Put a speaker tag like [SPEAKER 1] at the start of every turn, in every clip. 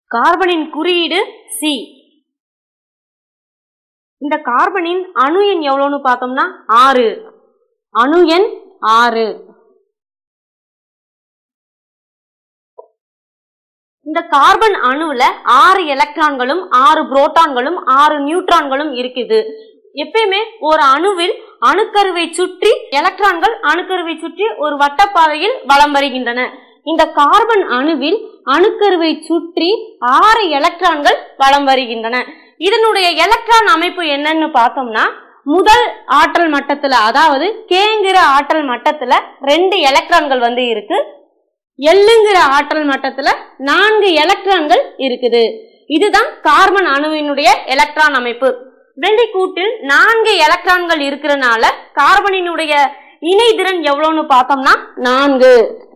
[SPEAKER 1] கார்பனின் குறியீடு சி இந்த கார்பனின் அணு எண் எவ்வளோன்னு பார்த்தோம்னா ஆறு அணு எண் ஆறு இந்த கார்பன் அணுவுல ஆறு எலக்ட்ரான்களும் ஆறு புரோட்டான்களும் ஆறு நியூட்ரான்களும் இருக்குது எப்பயுமே ஒரு அணுவில் அணுக்கருவை சுற்றி எலக்ட்ரான்கள் அணுக்கருவை சுற்றி ஒரு வட்டப்பாதையில் வலம் வருகின்றன இந்த கார்பன் அணுவில் அணுக்கருவை சுற்றி ஆறு எலக்ட்ரான்கள் வலம் வருகின்றன இதனுடைய எலக்ட்ரான் அமைப்பு என்னன்னு பார்த்தோம்னா முதல் ஆற்றல் மட்டத்துல அதாவது கேங்கிற ஆற்றல் மட்டத்துல ரெண்டு எலக்ட்ரான்கள் வந்து இருக்கு எல்லுங்கிற ஆற்றல் மட்டத்துல நான்கு எலக்ட்ரான்கள் இருக்குது இதுதான் கார்பன் அணுவினுடைய எலக்ட்ரான் அமைப்பு வெள்ளிக்கூட்டில் நான்கு எலக்ட்ரான்கள் இருக்கிறனால கார்பனினுடைய இணைதிறன் எவ்வளவுன்னு பார்த்தோம்னா நான்கு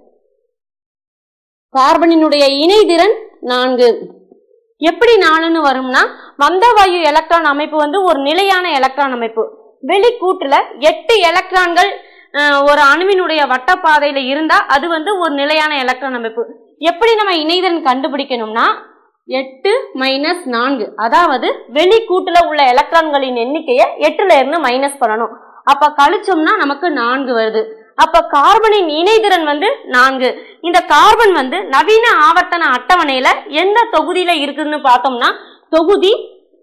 [SPEAKER 1] கார்பனினுடைய இணைதிறன் நான்கு எப்படி நாலுன்னு வரும்னா மந்தவாயு எலக்ட்ரான் அமைப்பு வந்து ஒரு நிலையான எலக்ட்ரான் அமைப்பு வெளிக்கூட்டுல எட்டு எலக்ட்ரான்கள் அஹ், ஒரு அணுவினுடைய வட்டப்பாதையில இருந்தா அது வந்து ஒரு நிலையான எலக்ட்ரான் அமைப்பு எப்படி நம்ம இணைதிறன் கண்டுபிடிக்கணும்னா எட்டு மைனஸ் நான்கு அதாவது வெளிக்கூட்டுல உள்ள எலக்ட்ரான்களின் எண்ணிக்கையை எட்டுல இருந்து மைனஸ் பண்ணணும் அப்ப கழிச்சோம்னா நமக்கு நான்கு வருது அப்ப கார்பனின் இணைதிறன் வந்து நான்கு இந்த கார்பன் வந்து நவீன ஆவர்த்தன அட்டவணையில எந்த தொகுதியில இருக்குதுன்னு பார்த்தோம்னா தொகுதி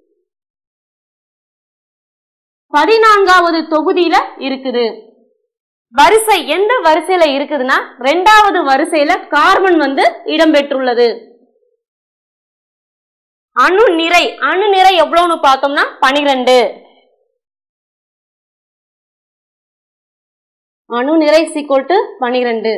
[SPEAKER 1] பதினான்காவது தொகுதியில இருக்குது வரிசை எந்த வரிசையில இருக்குதுன்னா ரெண்டாவது வரிசையில கார்பன் வந்து இடம்பெற்றுள்ளது அணு நிறை அணு நிறை எவ்வளவுன்னு பார்த்தோம்னா பனிரெண்டு அணு நிறை சீக்கோல் டு பனிரெண்டு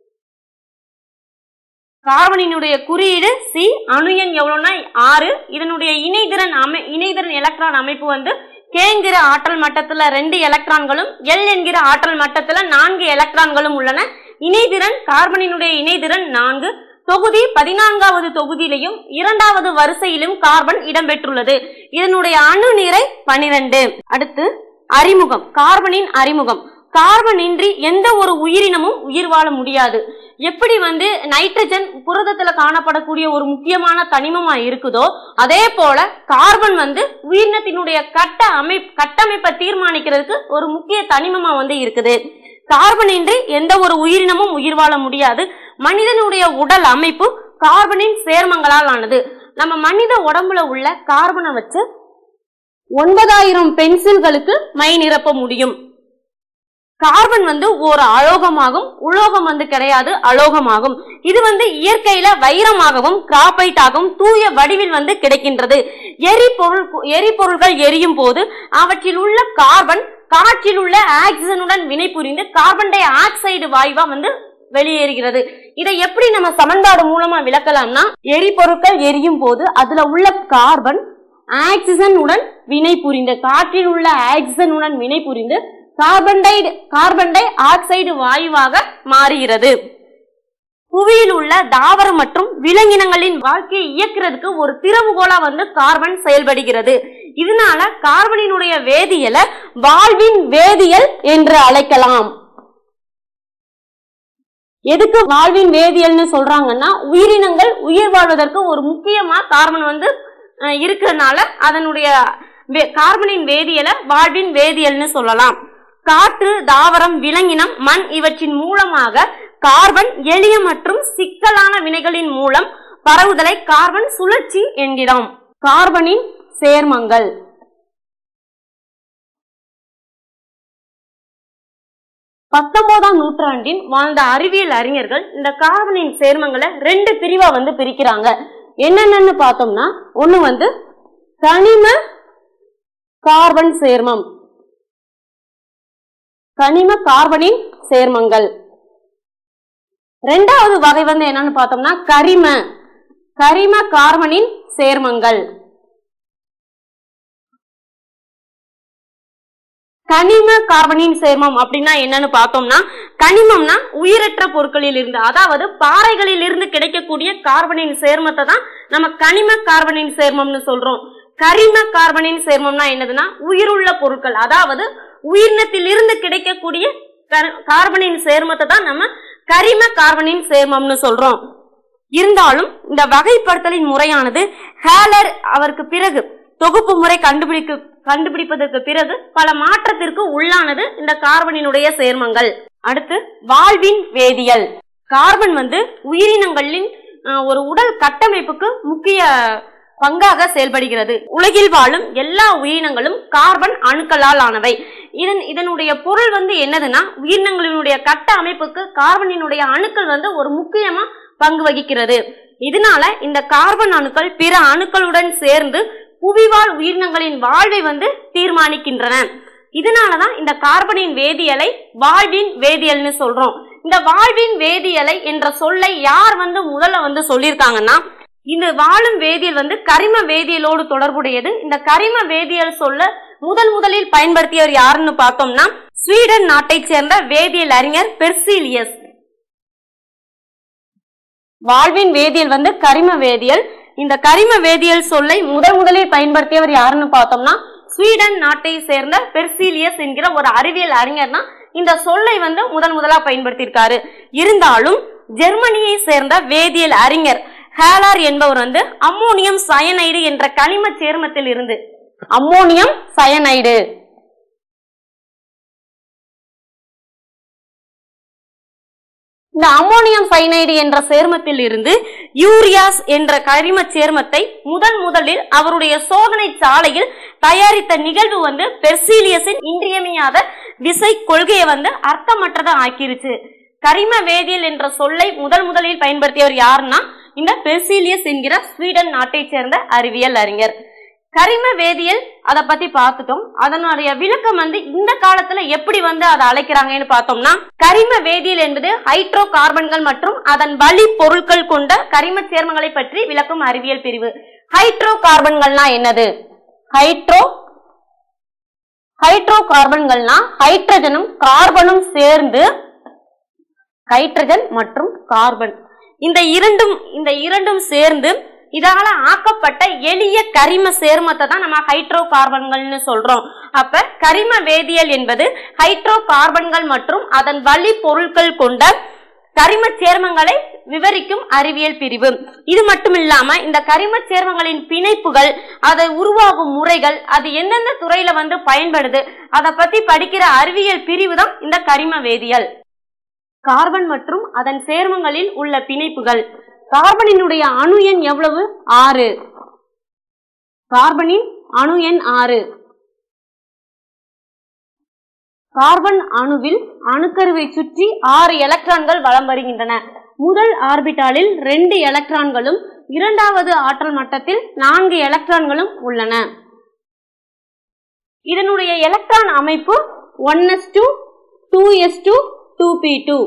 [SPEAKER 1] கார்பனினுடைய குறியீடு சி அணு எண் எவ்வளவுனா ஆறு இதனுடைய இணைதிறன் அமை இணைதிறன் எலக்ட்ரான் அமைப்பு வந்து கேங்கிற ஆற்றல் மட்டத்துல ரெண்டு எலக்ட்ரான்களும் எல் என்கிற ஆற்றல் மட்டத்துல நான்கு எலக்ட்ரான்களும் உள்ளன இணைதிறன் கார்பனினுடைய இணைதிறன் நான்கு தொகுதி பதினான்காவது தொகுதியிலையும் இரண்டாவது வரிசையிலும் கார்பன் இடம்பெற்றுள்ளது இதனுடைய அணு நிறை பனிரெண்டு அடுத்து அறிமுகம் கார்பனின் அறிமுகம் கார்பன் இன்றி எந்த ஒரு உயிரினமும் உயிர் வாழ முடியாது எப்படி வந்து நைட்ரஜன் புரதத்துல காணப்படக்கூடிய ஒரு முக்கியமான தனிமமா இருக்குதோ அதே போல கார்பன் வந்து உயிரினத்தினுடைய கட்ட அமை கட்டமைப்பை தீர்மானிக்கிறதுக்கு ஒரு முக்கிய தனிமமா வந்து இருக்குது கார்பன் இன்றி எந்த ஒரு உயிரினமும் உயிர் வாழ முடியாது மனிதனுடைய உடல் அமைப்பு கார்பனின் சேர்மங்களால் ஆனது நம்ம மனித உடம்புல உள்ள கார்பனை வச்சு ஒன்பதாயிரம் பென்சில்களுக்கு மை நிரப்ப முடியும் கார்பன் வந்து ஒரு அலோகமாகும் உலோகம் வந்து கிடையாது அலோகமாகும் இது வந்து இயற்கையில வைரமாகவும் கிராபைட்டாகவும் தூய வடிவில் வந்து கிடைக்கின்றது எரிபொருள் எரிபொருள்கள் எரியும் போது அவற்றில் உள்ள கார்பன் காற்றில் உள்ள ஆக்சிஜனுடன் வினைபுரிந்து கார்பன் டை ஆக்சைடு வாயுவா வந்து வெளியேறுகிறது இதை எப்படி நம்ம சமன்பாடு மூலமா விளக்கலாம்னா எரிபொருட்கள் எரியும் போது அதுல உள்ள கார்பன் ஆக்சிஜனுடன் வினை புரிந்து காற்றில் உள்ள ஆக்சிஜனுடன் வினை புரிந்து carbon di carbon dioxide வாயுவாக மாறுகிறது புவியில் உள்ள தாவரம் மற்றும் விலங்கினங்களின் வாழ்க்கையை இயக்குறதுக்கு ஒரு திறவுகோலா வந்து கார்பன் செயல்படுகிறது இதனால கார்பனினுடைய வேதியியலை வாழ்வின் வேதியியல் என்று அழைக்கலாம் எதுக்கு வாழ்வின் வேதியியல்னு சொல்றாங்கன்னா உயிரினங்கள் உயிர் வாழ்வதற்கு ஒரு முக்கியமா கார்பன் வந்து அஹ், இருக்கிறதுனால அதனுடைய வே- கார்பனின் வேதியியலை வாழ்வின் வேதியியல்னு சொல்லலாம் காற்று தாவரம் விலங்கினம் மண் இவற்றின் மூலமாக கார்பன் எளிய மற்றும் சிக்கலான வினைகளின் மூலம் பரவுதலை கார்பன் சுழற்சி என்கிறோம் கார்பனின் சேர்மங்கள் பத்தொன்பதாம் நூற்றாண்டின் வாழ்ந்த அறிவியல் அறிஞர்கள் இந்த கார்பனின் சேர்மங்களை ரெண்டு பிரிவா வந்து பிரிக்கிறாங்க என்னென்னு பார்த்தோம்னா ஒண்ணு வந்து கனிம கார்பன் சேர்மம் கனிம கார்பனின் சேர்மங்கள் ரெண்டாவது வகை வந்து என்னன்னு பார்த்தோம்னா கரிம கரிம கார்பனின் சேர்மங்கள் கனிம கார்பனின் சேர்மம் அப்படின்னா என்னன்னு பார்த்தோம்னா கனிமம்னா உயிரற்ற பொருட்களில் இருந்து அதாவது பாறைகளில் இருந்து கிடைக்கக்கூடிய கார்பனின் சேர்மத்தை தான் நம்ம கனிம கார்பனின் சேர்மம்னு சொல்றோம் கரிம கார்பனின் சேர்மம்னா என்னதுன்னா உயிருள்ள பொருட்கள் அதாவது உயிரினத்தில் இருந்து கிடைக்கக்கூடிய கர- கார்பனின் சேர்மத்தை தான் நம்ம கரிம கார்பனின் சேர்மம்னு சொல்றோம் இருந்தாலும் இந்த வகைப்படுத்தலின் முறையானது ஹேலர் அவருக்கு பிறகு தொகுப்பு முறை கண்டுபிடிக்க கண்டுபிடிப்பதற்கு பிறகு பல மாற்றத்திற்கு உள்ளானது இந்த கார்பனினுடைய சேர்மங்கள் அடுத்து வாழ்வின் வேதியியல் கார்பன் வந்து உயிரினங்களின் அஹ், ஒரு உடல் கட்டமைப்புக்கு முக்கிய பங்காக செயல்படுகிறது உலகில் வாழும் எல்லா உயிரினங்களும் கார்பன் அணுக்களால் ஆனவை இதன் இதனுடைய பொருள் வந்து என்னதுன்னா உயிரினங்களினுடைய கட்ட அமைப்புக்கு கார்பனினுடைய அணுக்கள் வந்து ஒரு முக்கியமா பங்கு வகிக்கிறது இதனால இந்த கார்பன் அணுக்கள் பிற அணுக்களுடன் சேர்ந்து புவிவாழ் உயிரினங்களின் வாழ்வை வந்து தீர்மானிக்கின்றன இதனாலதான் இந்த கார்பனின் வேதியியலை வாழ்வின் வேதியியல்னு சொல்றோம் இந்த வாழ்வின் வேதியியலை என்ற சொல்லை யார் வந்து முதல்ல வந்து சொல்லியிருக்காங்கன்னா இந்த வாழும் வேதியியல் வந்து கரிம வேதியியலோடு தொடர்புடையது இந்த கரிம வேதியியல் சொல்ல முதல் முதலில் பயன்படுத்தியவர் யாருன்னு பார்த்தோம்னா ஸ்வீடன் நாட்டைச் சேர்ந்த வேதியியல் அறிஞர் பெர்சிலியஸ் வாழ்வின் வேதியியல் வந்து கரிம வேதியியல் இந்த கரிம வேதியியல் சொல்லை முதல் முதலில் பயன்படுத்தியவர் யாருன்னு பார்த்தோம்னா ஸ்வீடன் நாட்டை சேர்ந்த பெர்சிலியஸ் என்கிற ஒரு அறிவியல் அறிஞர் தான் இந்த சொல்லை வந்து முதன் முதலா பயன்படுத்தியிருக்காரு இருந்தாலும் ஜெர்மனியை சேர்ந்த வேதியியல் அறிஞர் ஹேலார் என்பவர் வந்து அம்மோனியம் சயனைடு என்ற கனிம சேர்மத்தில் இருந்து அம்மோனியம் சயனைடு இந்த அம்மோனியம் சைனைடு என்ற சேர்மத்தில் இருந்து யூரியாஸ் என்ற கரிம சேர்மத்தை முதன் முதலில் அவருடைய சோதனை சாலையில் தயாரித்த நிகழ்வு வந்து பெர்சீலியஸின் இன்றியமையாத விசை கொள்கையை வந்து அர்த்தமற்றதா ஆக்கிருச்சு கரிம வேதியியல் என்ற சொல்லை முதல் முதலில் பயன்படுத்தியவர் யாருன்னா இந்த பெர்சீலியஸ் என்கிற ஸ்வீடன் நாட்டைச் சேர்ந்த அறிவியல் அறிஞர் கரிம வேதியியல் அதை பத்தி பார்த்துட்டோம் அதனுடைய விளக்கம் வந்து இந்த காலத்துல எப்படி வந்து அதை அழைக்கிறாங்கன்னு பார்த்தோம்னா கரிம வேதியியல் என்பது ஹைட்ரோ கார்பன்கள் மற்றும் அதன் வழி பொருட்கள் கொண்ட கரிம சேர்மங்களை பற்றி விளக்கும் அறிவியல் பிரிவு ஹைட்ரோ கார்பன்கள்னா என்னது ஹைட்ரோ ஹைட்ரோ கார்பன்கள்னா ஹைட்ரஜனும் கார்பனும் சேர்ந்து ஹைட்ரஜன் மற்றும் கார்பன் இந்த இரண்டும் இந்த இரண்டும் சேர்ந்து இதால ஆக்கப்பட்ட எளிய கரிம சேர்மத்தை தான் நம்ம ஹைட்ரோ கார்பன்கள்னு சொல்றோம் அப்ப கரிம வேதியியல் என்பது ஹைட்ரோ கார்பன்கள் மற்றும் அதன் வழி பொருட்கள் கொண்ட கரிம சேர்மங்களை விவரிக்கும் அறிவியல் பிரிவு இது மட்டும் இல்லாம இந்த கரிம சேர்மங்களின் பிணைப்புகள் அதை உருவாகும் முறைகள் அது எந்தெந்த துறையில வந்து பயன்படுது அதை பத்தி படிக்கிற அறிவியல் பிரிவு தான் இந்த கரிம வேதியியல் கார்பன் மற்றும் அதன் சேர்மங்களில் உள்ள பிணைப்புகள் கார்பனினுடைய அணு எண் எவ்வளவு ஆறு கார்பனின் அணு எண் ஆறு கார்பன் அணுவில் அணுக்கருவை சுற்றி ஆறு எலக்ட்ரான்கள் வலம் வருகின்றன முதல் ஆர்பிட்டாலில் ரெண்டு எலக்ட்ரான்களும் இரண்டாவது ஆற்றல் மட்டத்தில் நான்கு எலக்ட்ரான்களும் உள்ளன இதனுடைய எலக்ட்ரான் அமைப்பு one s two two s two two p two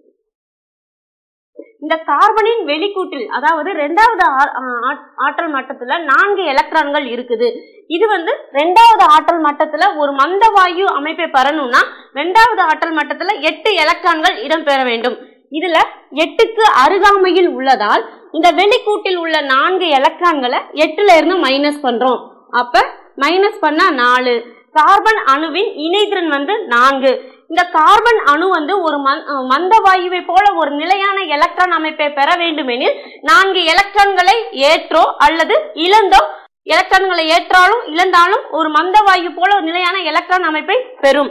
[SPEAKER 1] இந்த கார்பனின் வெளிக்கூட்டில் அதாவது ரெண்டாவது ஆ- ஆ- ஆற்றல் மட்டத்துல நான்கு எலக்ட்ரான்கள் இருக்குது இது வந்து ரெண்டாவது ஆற்றல் மட்டத்துல ஒரு மந்த வாயு அமைப்பை பெறணும்னா ரெண்டாவது ஆற்றல் மட்டத்துல எட்டு எலக்ட்ரான்கள் இடம்பெற வேண்டும் இதுல எட்டுக்கு அருகாமையில் உள்ளதால் இந்த வெளிக்கூட்டில் உள்ள நான்கு எலக்ட்ரான்களை எட்டுல இருந்து மைனஸ் பண்றோம் அப்ப மைனஸ் பண்ணா நாலு கார்பன் அணுவின் இணைதிறன் வந்து நான்கு இந்த கார்பன் அணு வந்து ஒரு மந்- அஹ் மந்த வாயுவை போல ஒரு நிலையான எலக்ட்ரான் அமைப்பை பெற வேண்டுமெனில் நான்கு எலக்ட்ரான்களை ஏற்றோ அல்லது இழந்தோ எலக்ட்ரான்களை ஏற்றாலும் இழந்தாலும் ஒரு மந்த வாயு போல ஒரு நிலையான எலக்ட்ரான் அமைப்பை பெறும்